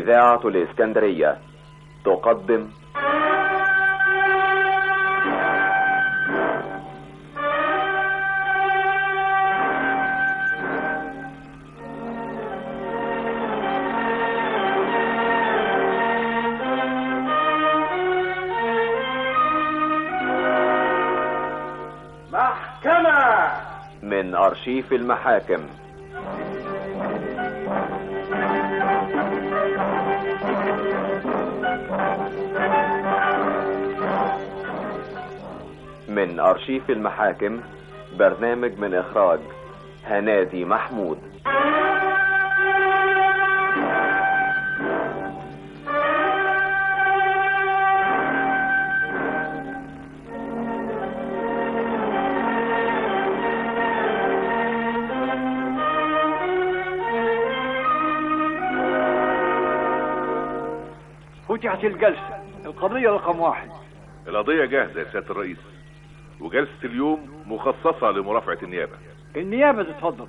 إذاعة الإسكندرية تقدم محكمة من أرشيف المحاكم من أرشيف المحاكم برنامج من إخراج هنادي محمود فتحت الجلسة القضية رقم واحد القضية جاهزة يا سيادة الرئيس وجلسة اليوم مخصصة لمرافعة النيابة النيابة تتفضل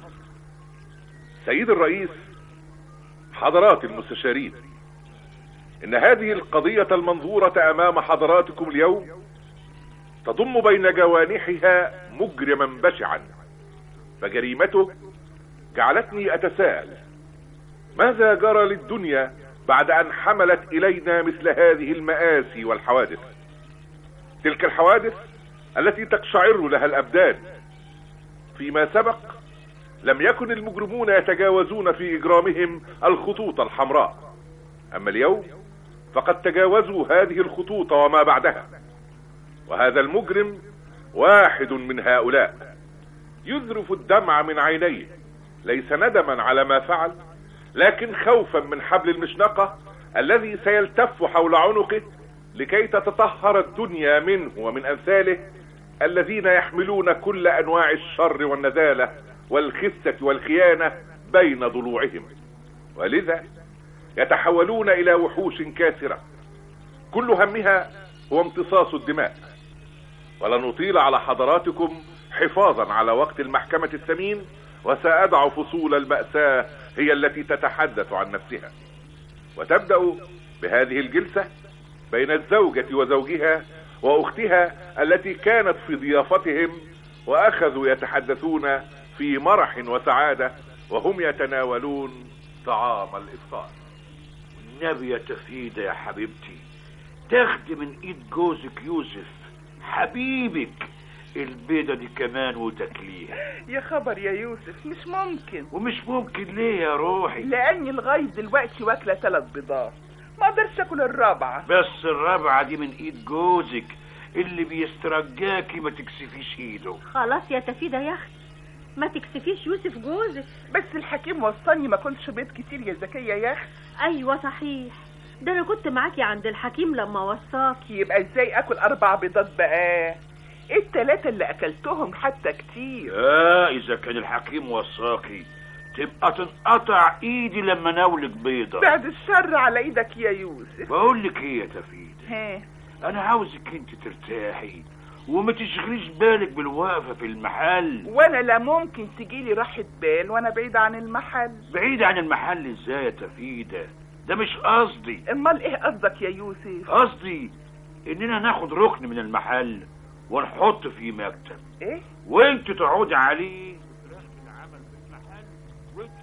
سيد الرئيس حضرات المستشارين ان هذه القضية المنظورة امام حضراتكم اليوم تضم بين جوانحها مجرما بشعا فجريمته جعلتني اتساءل ماذا جرى للدنيا بعد ان حملت الينا مثل هذه المآسي والحوادث تلك الحوادث التي تقشعر لها الابدان فيما سبق لم يكن المجرمون يتجاوزون في اجرامهم الخطوط الحمراء اما اليوم فقد تجاوزوا هذه الخطوط وما بعدها وهذا المجرم واحد من هؤلاء يذرف الدمع من عينيه ليس ندما على ما فعل لكن خوفا من حبل المشنقة الذي سيلتف حول عنقه لكي تتطهر الدنيا منه ومن امثاله الذين يحملون كل انواع الشر والنزالة والخسة والخيانة بين ضلوعهم ولذا يتحولون الى وحوش كاسرة كل همها هو امتصاص الدماء ولن اطيل على حضراتكم حفاظا على وقت المحكمة الثمين وسأدع فصول المأساة هي التي تتحدث عن نفسها وتبدأ بهذه الجلسة بين الزوجة وزوجها واختها التي كانت في ضيافتهم واخذوا يتحدثون في مرح وسعادة وهم يتناولون طعام الافطار النبي يا تفيدة يا حبيبتي تاخدي من ايد جوزك يوسف حبيبك البيضة دي كمان وتاكليها يا خبر يا يوسف مش ممكن ومش ممكن ليه يا روحي لاني لغايه دلوقتي واكله ثلاث بيضات ما اقدرش اكل الرابعه بس الرابعة دي من ايد جوزك اللي بيسترجاكي ما تكسفيش ايده خلاص يا تفيدة يا اختي ما تكسفيش يوسف جوزك بس الحكيم وصاني ما اكلش بيض كتير يا زكيه يا اخي ايوه صحيح ده انا كنت معاكي عند الحكيم لما وصاك يبقى ازاي اكل اربع بيضات بقى ايه التلاتة اللي اكلتهم حتى كتير اه اذا كان الحكيم وصاكي تبقى تنقطع ايدي لما ناولك بيضة بعد الشر على ايدك يا يوسف بقول لك ايه يا تفيدة ها انا عاوزك انت ترتاحي وما تشغليش بالك بالوقفة في المحل وانا لا ممكن تجيلي راحة بال وانا بعيد عن المحل بعيد عن المحل ازاي يا تفيدة ده مش قصدي امال ايه قصدك يا يوسف قصدي اننا ناخد ركن من المحل ونحط فيه مكتب ايه وانت تقعدي عليه وتراقبي العمل في المحل وانت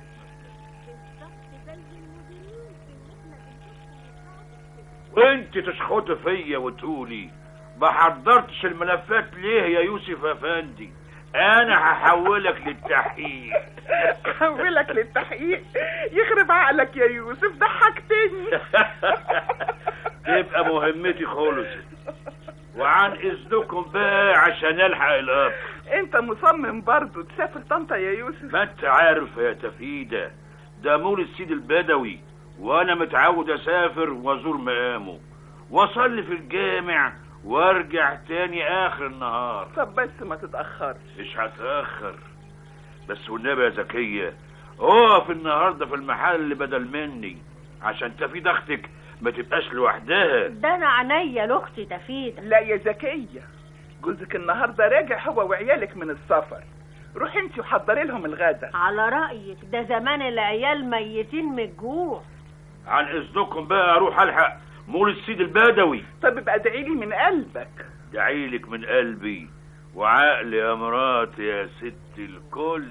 وانت تشخطي فيا وتقولي ما حضرتش الملفات ليه يا يوسف افندي انا هحولك للتحقيق حولك للتحقيق يخرب عقلك يا يوسف ضحكتني تبقى مهمتي خلصت وعن اذنكم بقى عشان الحق القطر انت مصمم برضو تسافر طنطا يا يوسف ما انت عارف يا تفيدة ده مول السيد البدوي وانا متعود اسافر وازور مقامه واصلي في الجامع وارجع تاني اخر النهار طب بس ما تتأخرش مش هتاخر بس والنبي يا زكية اقف النهارده في المحل بدل مني عشان تفيد اختك ما تبقاش لوحدها ده انا عينيا لاختي تفيدة لا يا زكية جوزك النهاردة راجع هو وعيالك من السفر روح انت وحضري لهم الغدا على رأيك ده زمان العيال ميتين من الجوع عن اذنكم بقى اروح الحق مول السيد البدوي طب ابقى ادعي لي من قلبك دعيلك من قلبي وعقلي يا مراتي يا ست الكل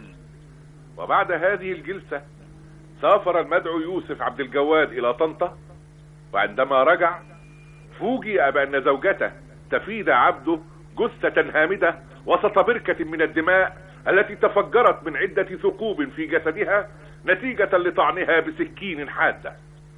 وبعد هذه الجلسة سافر المدعو يوسف عبد الجواد إلى طنطا وعندما رجع فوجئ بأن زوجته تفيد عبده جثة هامدة وسط بركة من الدماء التي تفجرت من عدة ثقوب في جسدها نتيجة لطعنها بسكين حادة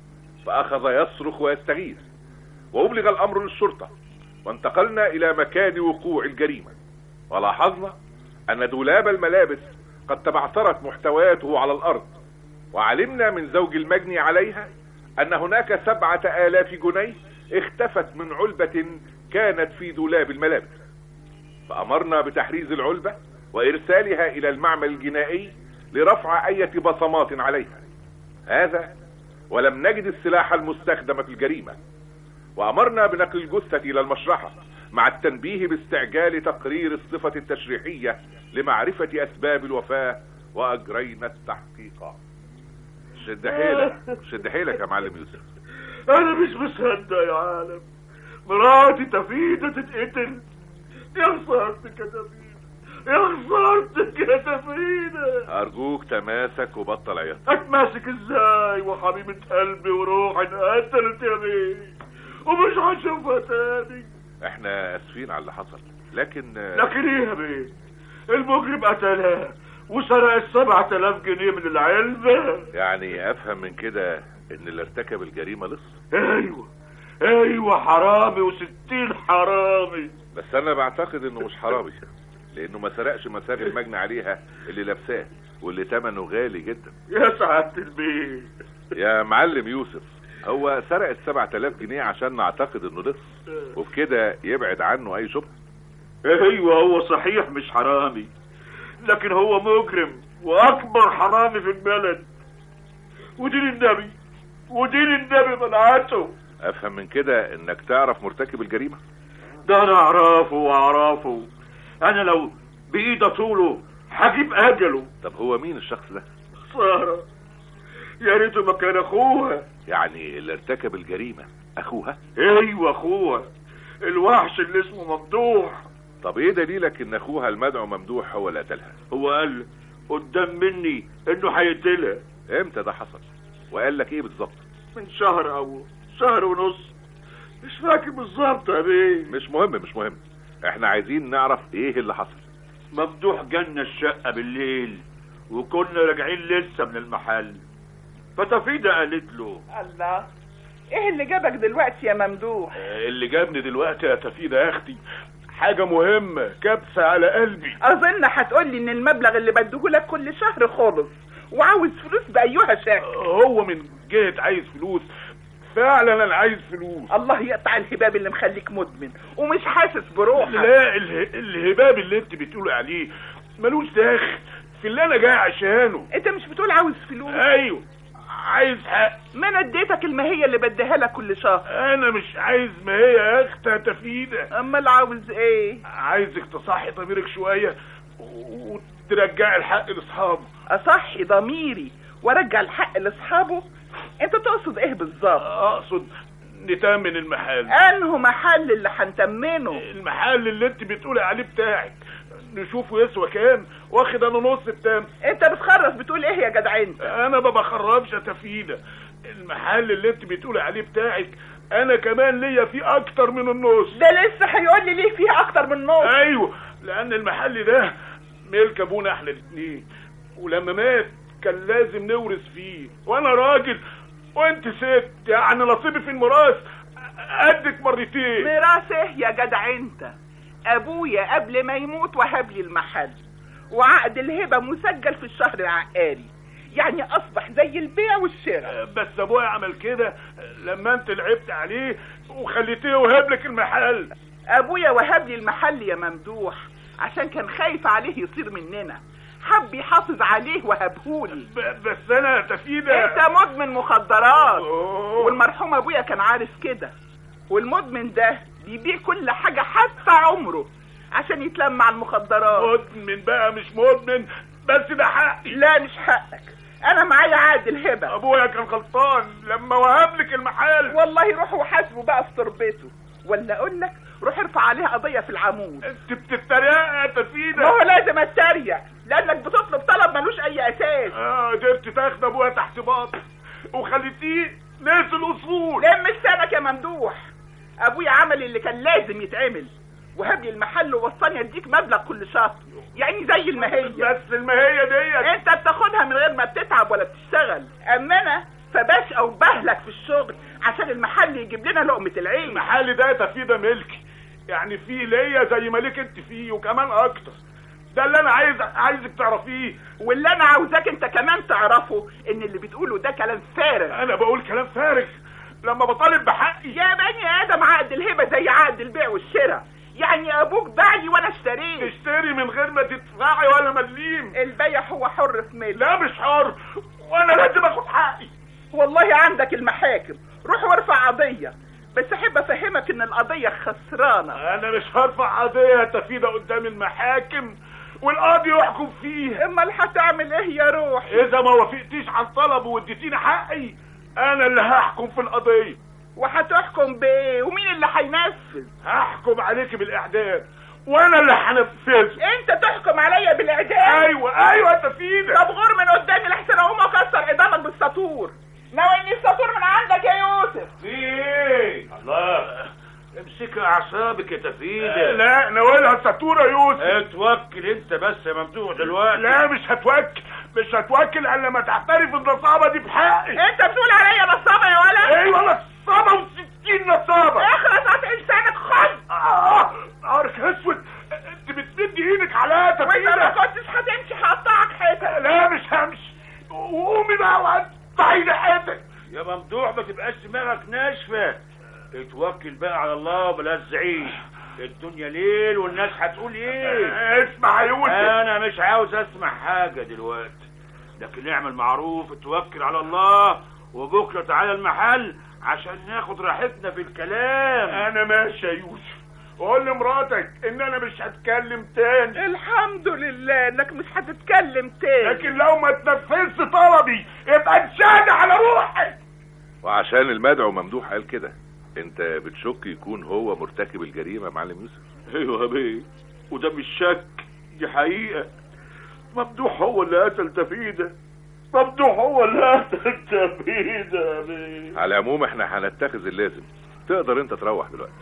فأخذ يصرخ ويستغيث وأبلغ الأمر للشرطة وانتقلنا إلى مكان وقوع الجريمة ولاحظنا أن دولاب الملابس قد تبعثرت محتوياته على الأرض وعلمنا من زوج المجني عليها أن هناك سبعة آلاف جنيه اختفت من علبة كانت في دولاب الملابس فأمرنا بتحريز العلبة وإرسالها إلى المعمل الجنائي لرفع أية بصمات عليها هذا ولم نجد السلاح المستخدم في الجريمة وأمرنا بنقل الجثة إلى المشرحة مع التنبيه باستعجال تقرير الصفة التشريحية لمعرفة أسباب الوفاة وأجرينا التحقيقات شد حيلك شد حيلك يا معلم يوسف انا مش مصدق يا عالم مراتي تفيدة تتقتل يا خسارتك يا تفيدة يا خسارتك يا تفيدة أرجوك تماسك وبطل عياط اتماسك ازاي وحبيبة قلبي وروحي انقتلت يا بيه ومش هشوفها تاني احنا اسفين على اللي حصل لكن لكن ايه يا بيه المجرم قتلها وسرق السبعة آلاف جنيه من العلبة يعني افهم من كده ان اللي ارتكب الجريمة لص ايوه ايوه حرامي وستين حرامي بس انا بعتقد انه مش حرامي لانه ما سرقش مسار المجني عليها اللي لابساه واللي ثمنه غالي جدا يا سعادة البيه يا معلم يوسف هو سرق السبعة آلاف جنيه عشان نعتقد انه لص وبكده يبعد عنه اي شبهة ايوه هو صحيح مش حرامي لكن هو مجرم واكبر حرامي في البلد ودين النبي ودين النبي منعته افهم من كده انك تعرف مرتكب الجريمة ده انا اعرفه واعرفه انا لو بايد طوله هجيب اجله طب هو مين الشخص ده سارة يا ريته ما كان اخوها يعني اللي ارتكب الجريمة اخوها ايوه اخوها الوحش اللي اسمه ممدوح طب ايه دليلك ان اخوها المدعو ممدوح هو اللي قتلها هو قال قدام مني انه هيقتلها امتى ده حصل وقال لك ايه بالظبط من شهر او شهر ونص مش فاكر بالظبط يا بيه مش مهم مش مهم احنا عايزين نعرف ايه اللي حصل ممدوح جالنا الشقة بالليل وكنا راجعين لسه من المحل فتفيدة قالت له الله ايه اللي جابك دلوقتي يا ممدوح اللي جابني دلوقتي يا تفيدة يا اختي حاجة مهمة كبسة على قلبي اظن هتقولي ان المبلغ اللي بديهولك كل شهر خالص وعاوز فلوس بايها شكل هو من جهة عايز فلوس فعلا انا عايز فلوس الله يقطع الهباب اللي مخليك مدمن ومش حاسس بروحك لا اله- الهباب اللي انت بتقولي عليه ملوش داخل في اللي انا جاي عشانه انت مش بتقول عاوز فلوس ايوه عايز حق ما انا اديتك المهية اللي بديها لك كل شهر انا مش عايز ما هي يا اختها تفيدة امال عاوز ايه عايزك تصحي ضميرك شوية وترجعي الحق لاصحابه اصحي ضميري وارجع الحق لاصحابه انت تقصد ايه بالظبط اقصد نتمن المحل انه محل اللي هنتمنه المحل اللي انت بتقولي عليه بتاعك نشوفه يسوى كام واخد انا نص التام انت بتخرف بتقول ايه يا جدع انت انا ما بخربش يا تفيدة المحل اللي انت بتقولي عليه بتاعك انا كمان ليا فيه اكتر من النص ده لسه هيقول لي ليه فيه اكتر من نص ايوه لان المحل ده ملك ابونا احنا الاتنين ولما مات كان لازم نورث فيه وانا راجل وانت ست يعني نصيبي في الميراث قدك مرتين ميراث ايه يا جدع انت ابويا قبل ما يموت وهب لي المحل وعقد الهبه مسجل في الشهر العقاري يعني اصبح زي البيع والشراء بس ابويا عمل كده لما انت لعبت عليه وخليتيه يوهب لك المحل ابويا وهب لي المحل يا ممدوح عشان كان خايف عليه يصير مننا حب يحافظ عليه وهبهولي ب- بس انا تفيدة انت مدمن مخدرات أوه. والمرحوم ابويا كان عارف كده والمدمن ده بيبيع كل حاجة حتى عمره عشان يتلم مع المخدرات مدمن بقى مش مدمن بس ده حقي لا مش حقك انا معايا عقد الهبه ابويا كان غلطان لما وهب لك المحل والله روح وحاسبه بقى في تربته ولا اقول لك روح ارفع عليها قضيه في العمود انت بتتريق يا ما تفيدة هو لازم اتريق لانك بتطلب طلب ملوش اي اساس اه قدرت تاخد ابويا تحت باط وخليتيه ناس الاصول لم لسانك يا ممدوح ابويا عمل اللي كان لازم يتعمل وهب لي المحل ووصاني اديك مبلغ كل شهر يعني زي المهيه بس المهية ديت انت بتاخدها من غير ما بتتعب ولا بتشتغل اما انا فبشقى وبهلك في الشغل عشان المحل يجيب لنا لقمه العيش المحل ده يا تفيدة ملكي يعني فيه ليا زي ما ليك انت فيه وكمان اكتر ده اللي انا عايز عايزك تعرفيه واللي انا عاوزاك انت كمان تعرفه ان اللي بتقوله ده كلام فارغ انا بقول كلام فارغ لما بطالب بحقي يا بني ادم عقد الهبه زي عقد البيع والشراء يعني ابوك باعي وانا اشتريت تشتري من غير ما تدفعي ولا مليم البيع هو حر في ملك لا مش حر وانا لازم اخد حقي والله عندك المحاكم روح وارفع قضيه بس احب افهمك ان القضيه خسرانه انا مش هرفع قضيه تفيده قدام المحاكم والقاضي يحكم فيها امال هتعمل ايه يا روحي اذا ما وافقتيش عن طلبه واديتيني حقي انا اللي هحكم في القضيه وهتحكم بايه ومين اللي هينفذ هحكم عليك بالاعدام وانا اللي هنفذه انت تحكم عليا بالاعدام ايوه ايوه تفيده طب غور من قدامي لحسن اقوم اكسر قدامك بالسطور ناوي اني السطور من عندك يا يوسف في ايه الله امسك اعصابك يا تفيدة لا ناولها الساتوره يوسف اتوكل انت بس يا ممدوح دلوقتي لا مش هتوكل مش هتوكل الا لما تعترف النصابه دي بحقي انت بتقول عليا نصابه يا ولد ايوه نصابه وستين نصابه اخرس قطع لسانك خد آه، نهارك اسود انت بتمدي ايدك عليا وانت ما تفيده كنتش هتمشي هقطعك حتت لا مش همشي قومي بقى وقطعي ناحيتك يا ممدوح ما تبقاش دماغك ناشفة اتوكل بقى على الله وبلاش زعيق الدنيا ليل والناس هتقول ايه اسمع يا يوسف انا مش عاوز اسمع حاجة دلوقتي لكن اعمل معروف اتوكل على الله وبكرة تعالى المحل عشان ناخد راحتنا في الكلام انا ماشي يا يوسف قول لمراتك ان انا مش هتكلم تاني الحمد لله انك مش هتتكلم تاني لكن لو ما تنفذش طلبي يبقى انشاد على روحي وعشان المدعو ممدوح قال كده انت بتشك يكون هو مرتكب الجريمه يا معلم يوسف ايوه يا بيه وده مش شك دي حقيقة ممدوح هو اللي قتل تفيدة ممدوح هو اللي قتل تفيدة يا بيه على العموم احنا هنتخذ اللازم تقدر انت تروح دلوقتي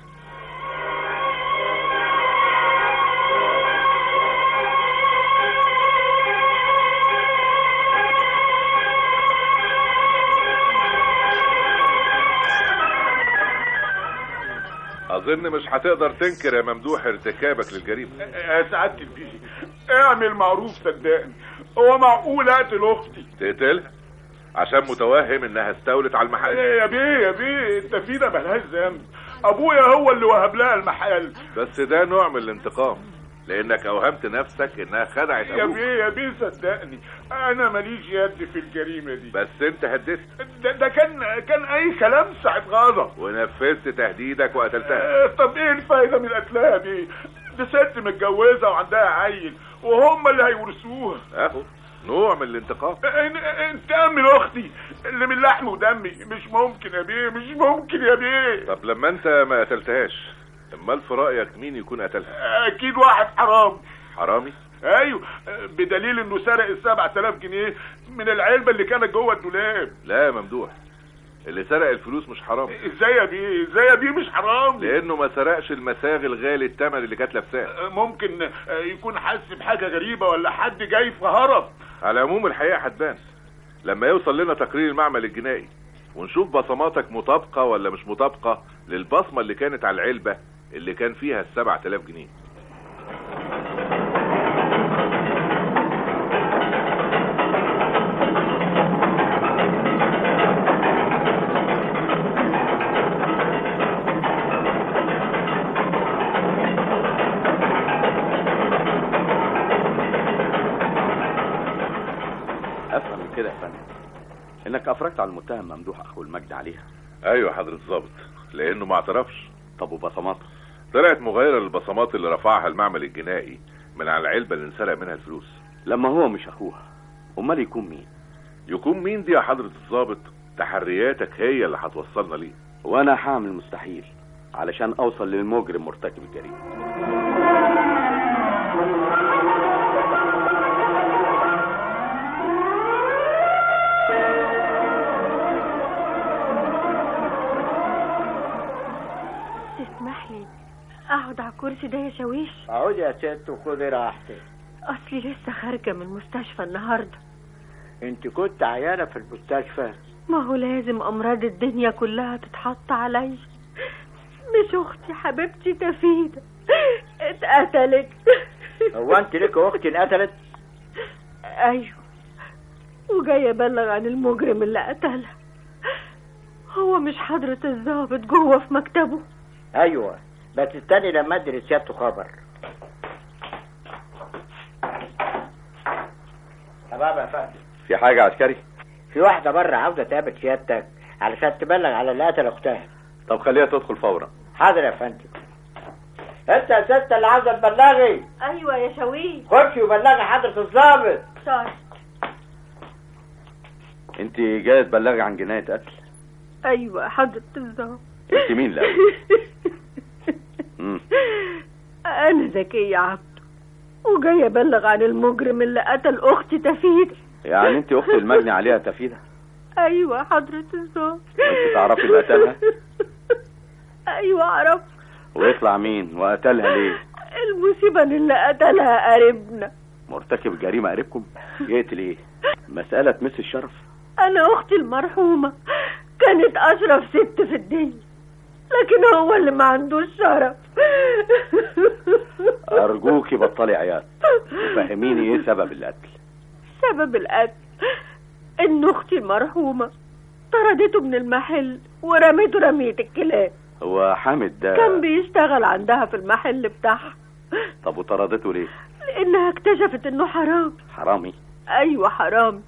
اظن مش هتقدر تنكر يا ممدوح ارتكابك للجريمه يا سعادة البيه اعمل معروف صدقني هو معقول اقتل اختي تقتلها عشان متوهم انها استولت على المحل يا بيه يا بيه التفيدة ملهاش ذنب ابويا هو اللي وهب لها المحل بس ده نوع من الانتقام لانك اوهمت نفسك انها خدعت يا ابوك بيه يا بيه صدقني انا ماليش يد في الجريمة دي بس انت هددت ده, ده كان كان اي كلام ساعة غضب ونفذت تهديدك وقتلتها آه، طب ايه الفايدة من قتلها بيه دي ست متجوزة وعندها عيل وهم اللي هيورثوها اهو نوع من الانتقام انتقام من اختي اللي من لحم ودمي مش ممكن يا بيه مش ممكن يا بيه طب لما انت ما قتلتهاش امال في رايك مين يكون قتلها اكيد واحد حرام حرامي ايوه بدليل انه سرق السبعة آلاف جنيه من العلبة اللي كانت جوه الدولاب لا يا ممدوح اللي سرق الفلوس مش حرامي ازاي يا بيه ازاي يا بيه مش حرام لانه ما سرقش المساغ الغالي الثمن اللي كانت لابساه ممكن يكون حس بحاجة غريبة ولا حد جاي في هرب على العموم الحقيقه هتبان لما يوصل لنا تقرير المعمل الجنائي ونشوف بصماتك مطابقه ولا مش مطابقه للبصمه اللي كانت على العلبه اللي كان فيها السبعة آلاف جنيه افهم من كده يا فندم انك افرجت على المتهم ممدوح اخو المجد عليها ايوه حضرة الظابط لانه ما اعترفش طب وبصماته طلعت مغايرة للبصمات اللي رفعها المعمل الجنائي من على العلبة اللي انسرق منها الفلوس لما هو مش اخوها امال يكون مين يكون مين دي يا حضرة الضابط تحرياتك هي اللي هتوصلنا ليه وانا هعمل مستحيل علشان اوصل للمجرم مرتكب الجريمه تسمح لي اقعد على الكرسي ده يا شاويش اقعدي يا ست وخدي راحتك اصلي لسه خارجه من المستشفى النهارده انت كنت عيانه في المستشفى ما هو لازم امراض الدنيا كلها تتحط عليا مش اختي حبيبتي تفيدة اتقتلت هو انت ليك اخت انقتلت ايوه وجاي ابلغ عن المجرم اللي قتلها هو مش حضرة الضابط جوه في مكتبه ايوه بس استني لما ادي لسيادته خبر تمام يا فندم في حاجه عسكري في واحده بره عاوزه تقابل سيادتك علشان تبلغ على اللي قتل اختها طب خليها تدخل فورا حاضر يا فندم انت يا ست اللي عاوزه تبلغي ايوه يا شاويش خشي وبلغي حضره الضابط طيب انت جايه تبلغي عن جنايه قتل ايوه حضرة الضابط انت مين الاول مم. انا ذكية عبده وجاي ابلغ عن المجرم اللي قتل اختي تفيدة يعني انت اخت المجني عليها تفيده ايوه حضرة الضابط وانت تعرفي اللي قتلها ايوه اعرف ويطلع مين وقتلها ليه المصيبة إن اللي قتلها قريبنا مرتكب الجريمه قريبكم يقتل ايه مساله تمس الشرف انا اختي المرحومة كانت اشرف ست في الدنيا لكن هو اللي ما عندوش شرف ارجوكي بطلي عياط وفهميني ايه سبب القتل سبب القتل ان اختي المرحومة طردته من المحل ورميته رمية الكلاب هو حامد ده كان بيشتغل عندها في المحل بتاعها طب وطردته ليه لانها اكتشفت انه حرام حرامي ايوه حرام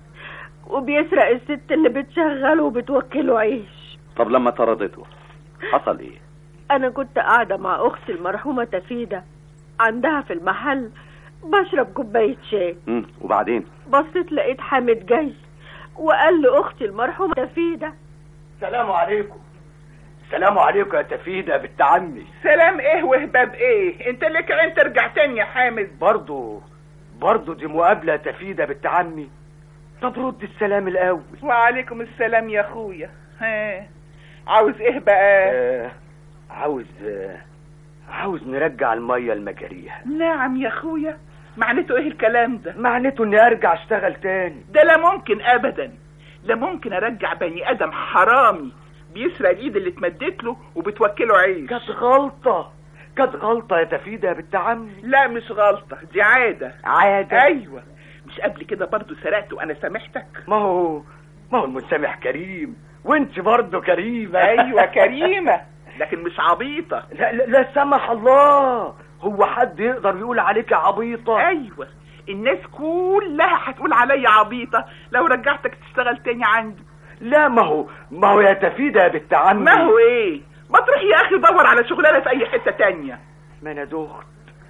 وبيسرق الست اللي بتشغله وبتوكله عيش طب لما طردته حصل ايه انا كنت قاعده مع اختي المرحومه تفيده عندها في المحل بشرب كوبايه شاي مم. وبعدين بصيت لقيت حامد جاي وقال لاختي المرحومه تفيده السلام عليكم السلام عليكم يا تفيدة بنت عمي سلام ايه وهباب ايه انت لك عين ترجع تاني يا حامد برضو برضو دي مقابلة تفيدة بنت عمي طب رد السلام الأول وعليكم السلام يا اخويا ها عاوز ايه بقى آه عاوز آه عاوز نرجع المية لمجاريها نعم يا اخويا معناته ايه الكلام ده معناته اني ارجع اشتغل تاني ده لا ممكن ابدا لا ممكن ارجع بني ادم حرامي بيسرق الايد اللي اتمدت له وبتوكله عيش كانت غلطة كانت غلطة يا تفيدة يا بنت عمي لا مش غلطة دي عادة عادة ايوه مش قبل كده برضو سرقت وانا سامحتك ما هو ما هو المسامح كريم وانت برضه كريمة ايوه كريمة لكن مش عبيطة لا لا, لا سمح الله هو حد يقدر يقول عليك عبيطة ايوه الناس كلها هتقول عليا عبيطة لو رجعتك تشتغل تاني عندي لا ما هو ما هو يا تفيدة يا بنت عمي ما هو ايه ما تروح يا اخي دور على شغلانة في اي حتة تانية ما انا دخت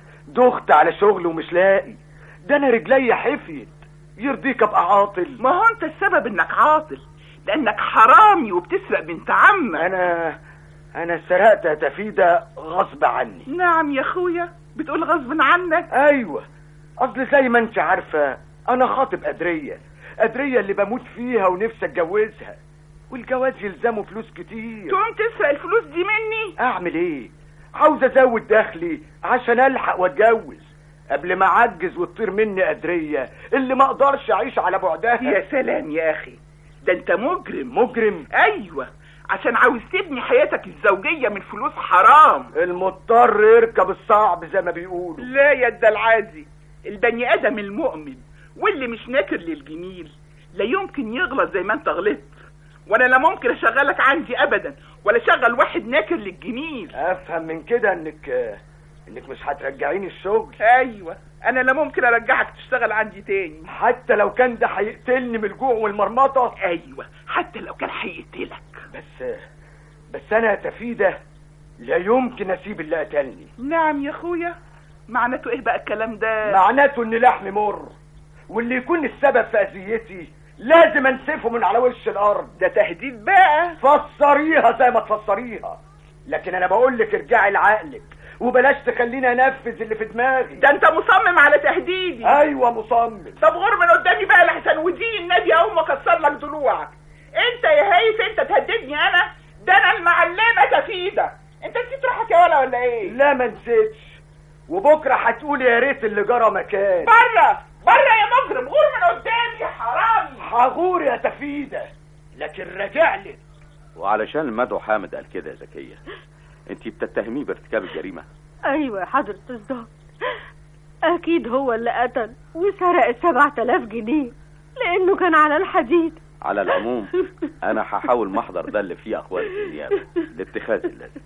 دخت على شغل ومش لاقي ده انا رجلي حفيت يرضيك ابقى عاطل ما هو انت السبب انك عاطل لانك حرامي وبتسرق بنت عمك انا انا سرقت يا تفيدة غصب عني نعم يا اخويا بتقول غصب عنك ايوه اصل زي ما انت عارفة انا خاطب قدرية قدرية اللي بموت فيها ونفسي اتجوزها والجواز يلزمه فلوس كتير تقوم تسرق الفلوس دي مني اعمل ايه عاوز ازود دخلي عشان الحق واتجوز قبل ما اعجز وتطير مني قدرية اللي ما اقدرش اعيش على بعدها يا سلام يا اخي ده انت مجرم مجرم ايوه عشان عاوز تبني حياتك الزوجية من فلوس حرام المضطر يركب الصعب زي ما بيقولوا لا يا الدلعازي البني ادم المؤمن واللي مش ناكر للجميل لا يمكن يغلط زي ما انت غلطت وانا لا ممكن اشغلك عندي ابدا ولا اشغل واحد ناكر للجميل افهم من كده انك انك مش هترجعيني الشغل ايوه انا لا ممكن ارجعك تشتغل عندي تاني حتى لو كان ده هيقتلني من الجوع والمرمطة ايوه حتى لو كان هيقتلك بس بس انا يا تفيدة لا يمكن اسيب اللي قتلني نعم يا اخويا معناته ايه بقى الكلام ده معناته ان لحمي مر واللي يكون السبب في اذيتي لازم انسفه من على وش الارض ده تهديد بقى فسريها زي ما تفسريها لكن انا بقول لك ارجعي لعقلك وبلاش تخليني انفذ اللي في دماغي ده انت مصمم على تهديدي ايوه مصمم طب غور من قدامي بقى لحسن ودين النبي اول ما اكسر لك ضلوعك انت يا هيث انت تهددني انا ده انا المعلمه تفيده انت نسيت روحك يا ولا ولا ايه لا ما نسيتش وبكره هتقول يا ريت اللي جرى مكان بره بره يا مجرم غور من قدامي يا حرامي هغور يا تفيده لكن راجع لي وعلشان المدعو حامد قال كده يا زكية انت بتتهميه بارتكاب الجريمة ايوه يا حضرة الضابط اكيد هو اللي قتل وسرق السبعة آلاف جنيه لانه كان على الحديد على العموم انا هحاول محضر ده اللي فيه اقوال في النيابة لاتخاذ اللازم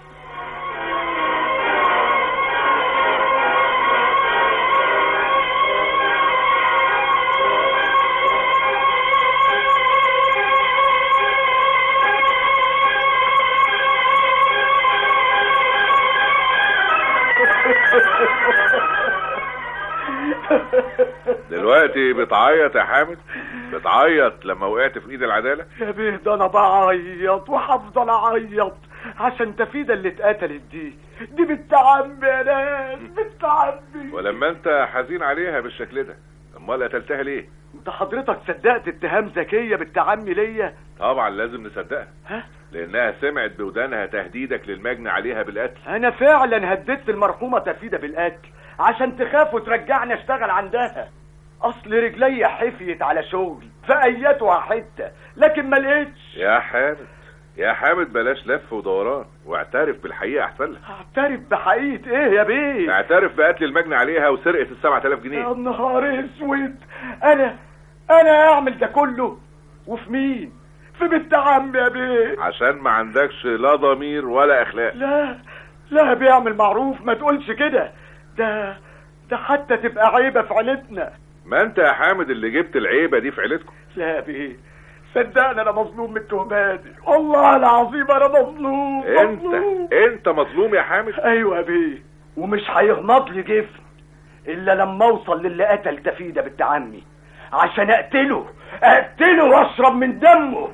دلوقتي بتعيط يا حامد بتعيط لما وقعت في ايد العدالة يا بيه ده انا بعيط وهفضل اعيط عشان تفيدة اللي اتقتلت دي دي بنت عمي يا ناس بنت عمي ولما انت حزين عليها بالشكل ده امال قتلتها ليه انت حضرتك صدقت اتهام ذكية بنت عمي ليا طبعا لازم نصدقها ها لانها سمعت بودانها تهديدك للمجني عليها بالقتل انا فعلا هددت المرحومة تفيدة بالقتل عشان تخاف وترجعني اشتغل عندها اصل رجلي حفيت على شغلي فايتها حتة لكن ما لقيتش يا حامد يا حامد بلاش لف ودوران واعترف بالحقيقة احسن لك اعترف بحقيقة ايه يا بيه اعترف بقتل المجني عليها وسرقة السبعة آلاف يا جنيه نهار اسود انا انا اعمل ده كله وفي مين في بنت عمي يا بيه عشان ما عندكش لا ضمير ولا اخلاق لا لا بيعمل معروف ما تقولش كده ده ده حتى تبقى عيبة في عيلتنا ما انت يا حامد اللي جبت العيبة دي في عيلتكم لا يا بيه صدقني انا مظلوم من التهمات دي والله العظيم انا مظلوم انت مظلوم. انت مظلوم يا حامد ايوه يا بيه ومش هيغمض لي جفن الا لما اوصل للي قتل تفيده بنت عمي عشان اقتله اقتله واشرب من دمه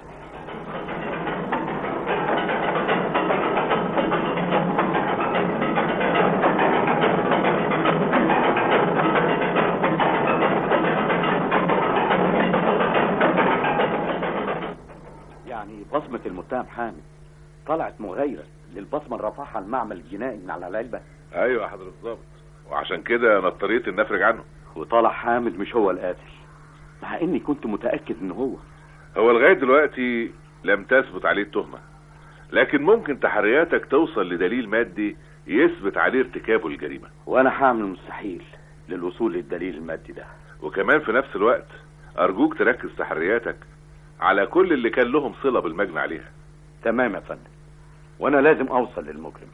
يعني بصمة المتهم حامد طلعت مغايرة للبصمة اللي رفعها المعمل الجنائي من على العلبة ايوه يا حضرة الضابط وعشان كده انا اضطريت ان افرج عنه وطلع حامد مش هو القاتل مع اني كنت متأكد ان هو هو لغاية دلوقتي لم تثبت عليه التهمة لكن ممكن تحرياتك توصل لدليل مادي يثبت عليه ارتكابه الجريمة وانا هعمل المستحيل للوصول للدليل المادي ده وكمان في نفس الوقت ارجوك تركز تحرياتك على كل اللي كان لهم صلة بالمجني عليها تمام يا فندم وانا لازم اوصل للمجرم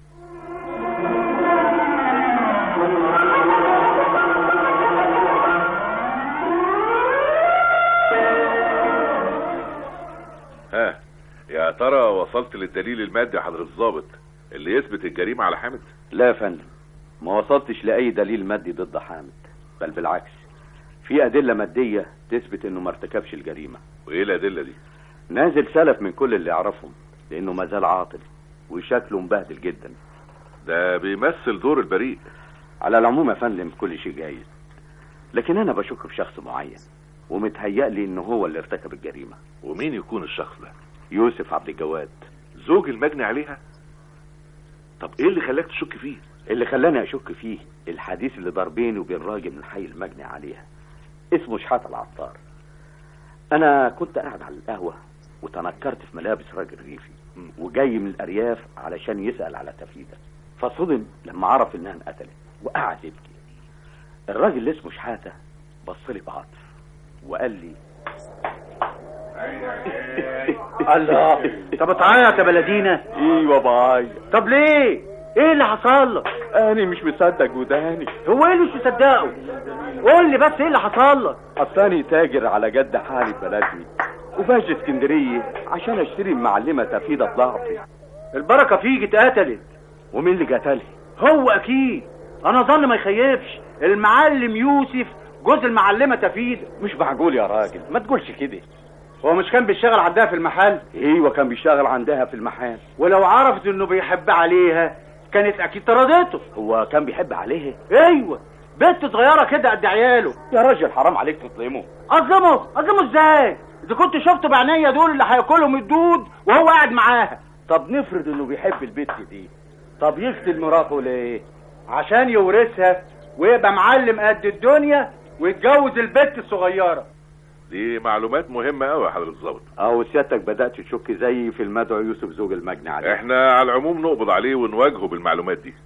ها يا ترى وصلت للدليل المادي يا حضرة الضابط اللي يثبت الجريمة على حامد لا يا فندم ما وصلتش لأي دليل مادي ضد حامد بل بالعكس في أدلة مادية تثبت إنه ما ارتكبش الجريمة وايه الادلة دي نازل سلف من كل اللي يعرفهم لأنه ما زال عاطل وشكله مبهدل جدا ده بيمثل دور البريء على العموم يا فندم كل شيء جايز لكن أنا بشك في شخص معين ومتهيألي إنه هو اللي ارتكب الجريمة ومين يكون الشخص ده يوسف عبد الجواد زوج المجني عليها طب ايه اللي خلاك تشك فيه اللي خلاني أشك فيه الحديث اللي دار بيني وبين راجل من حي المجني عليها اسمه شحاتة العطار أنا كنت قاعد على القهوة وتنكرت في ملابس راجل ريفي وجاي من الأرياف علشان يسأل على تفيدة فصدم لما عرف إنها انقتلت وقعد يبكي الراجل اللي اسمه شحاتة بص لي بعطف وقال لي الله طب اتعيط يا بلدينا ايوه بعيط طب ليه ايه اللي حصل لك انا مش مصدق وداني هو ايه اللي مش مصدقه قول لي بس ايه اللي حصل لك اصلاني تاجر على جد حالي في بلدي وباجي اسكندريه عشان اشتري معلمه تفيده ضعفي البركه فيك اتقتلت ومين اللي قتلها هو اكيد انا ظن ما يخيبش المعلم يوسف جوز المعلمه تفيده مش معقول يا راجل ما تقولش كده هو مش كان بيشتغل عندها في المحل ايوه كان بيشتغل عندها في المحل ولو عرفت انه بيحب عليها كانت اكيد طردته هو كان بيحب عليه ايوه بنت صغيره كده قد عياله يا راجل حرام عليك تظلمه اظلمه اظلمه ازاي اذا كنت شفت بعينيا دول اللي هياكلهم الدود وهو قاعد معاها طب نفرض انه بيحب البت دي طب يقتل مراته ليه عشان يورثها ويبقى معلم قد الدنيا ويتجوز البت الصغيره دي معلومات مهمة قوي يا حضرة الظابط او سيادتك بدأت تشك زي في المدعو يوسف زوج المجني عليه احنا على العموم نقبض عليه ونواجهه بالمعلومات دي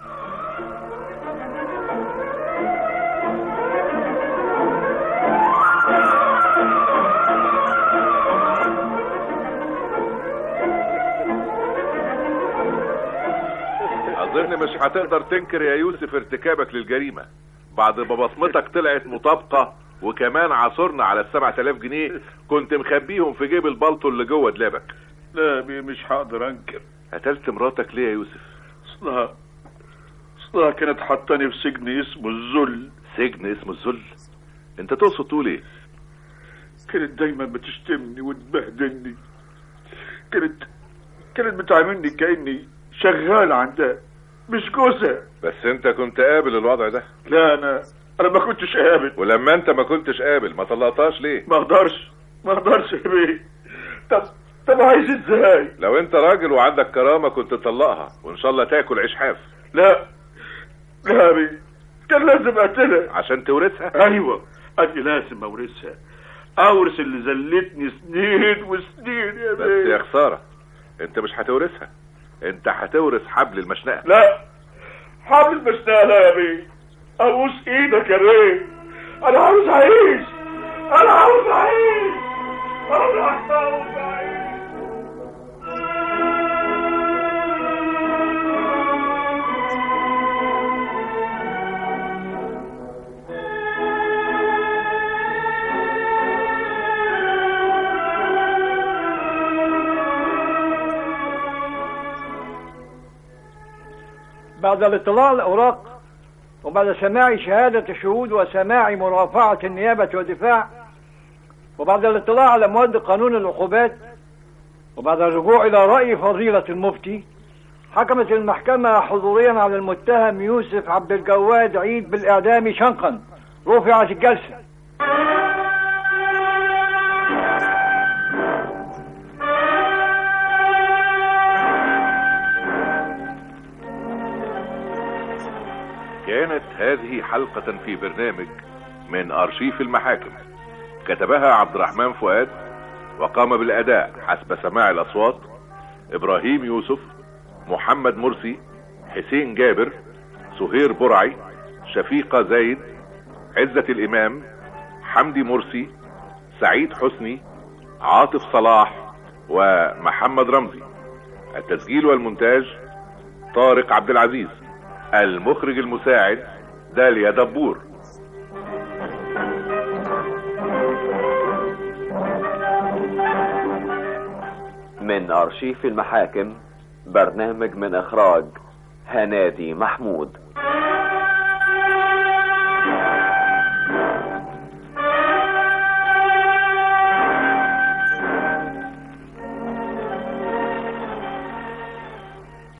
اظن مش هتقدر تنكر يا يوسف ارتكابك للجريمة بعد ما بصمتك طلعت مطابقة وكمان عثرنا على السبعة آلاف جنيه كنت مخبيهم في جيب البلطو اللي جوه دلابك لا بيه مش هقدر انكر قتلت مراتك ليه يا يوسف اصلها اصلها كانت حطاني في سجن اسمه الذل سجن اسمه الذل انت تقصد تقول ايه كانت دايما بتشتمني وتبهدلني كانت كانت بتعاملني كاني شغال عندها مش جوزها بس انت كنت قابل الوضع ده لا انا انا ما كنتش قابل ولما انت ما كنتش قابل ما طلقتهاش ليه ما اقدرش ما اقدرش يا بيه طب طب عايز ازاي لو انت راجل وعندك كرامة كنت تطلقها وان شاء الله تاكل عيش حاف لا لا يا بيه كان لازم اقتلها عشان تورثها ايوه ادي لازم اورثها اورث اللي زلتني سنين وسنين يا بس يا بيه خسارة انت مش هتورثها انت هتورث حبل المشنقة لا حابل مشتاق لا يا بيه ابوس ايدك يا بيه انا عاوز اعيش انا عاوز اعيش انا عاوز اعيش بعد الاطلاع على الأوراق وبعد سماع شهادة الشهود وسماع مرافعة النيابة والدفاع وبعد الاطلاع على مواد قانون العقوبات وبعد الرجوع إلى رأي فضيلة المفتي حكمت المحكمة حضوريا على المتهم يوسف عبد الجواد عيد بالإعدام شنقا رفعت الجلسة كانت هذه حلقة في برنامج من أرشيف المحاكم كتبها عبد الرحمن فؤاد وقام بالأداء حسب سماع الأصوات إبراهيم يوسف محمد مرسي حسين جابر سهير برعي شفيقة زايد عزة الإمام حمدي مرسي سعيد حسني عاطف صلاح ومحمد رمزي التسجيل والمونتاج طارق عبد العزيز المخرج المساعد داليا دبور من أرشيف المحاكم برنامج من إخراج هنادي محمود